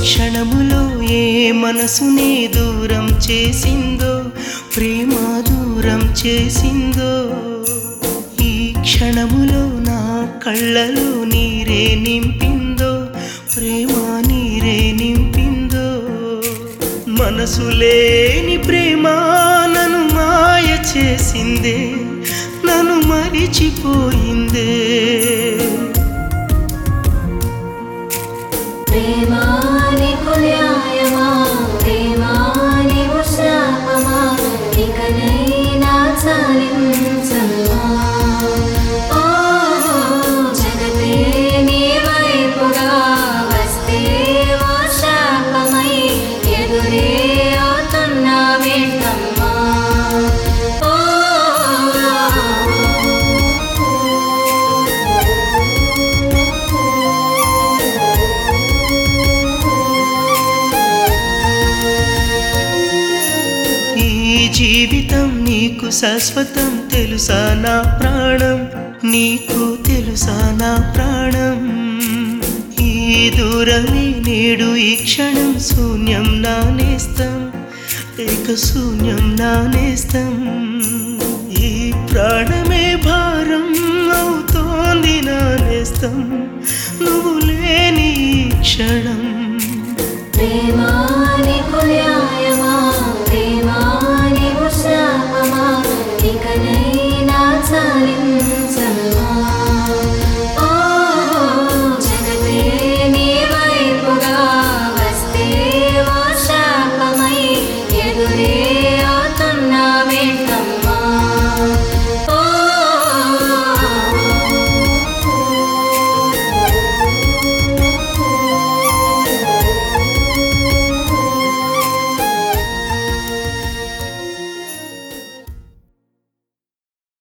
క్షణములో ఏ మనసుని దూరం చేసిందో ప్రేమ దూరం చేసిందో ఈ క్షణములో నా కళ్ళలో నీరే నింపిందో ప్రేమ నీరే నింపిందో మనసు లేని ప్రేమ నన్ను మాయ చేసిందే నన్ను మరిచిపోయిందే ప్రేమాని న్యాయమా ప్రేమాని శాపమా ఇకనైనా చాలించమ్మా ఓ జగతే నీ వైపుగా వస్తే ఓ శాపమై ఎదురే అవుతున్నా వేటమ్మా ఓ ఈ జీవితం నీకు శాశ్వతం తెలుసా నా ప్రాణం నీకు తెలుసా నా ప్రాణం ఈ దూరమే నేడు ఈ క్షణం శూన్యం నానేస్తం ఏక శూన్యం నానేస్తం ఈ ప్రాణమే భారం అవుతోంది నానేస్తం నువ్వు లేని ఈ క్షణం ప్రేమా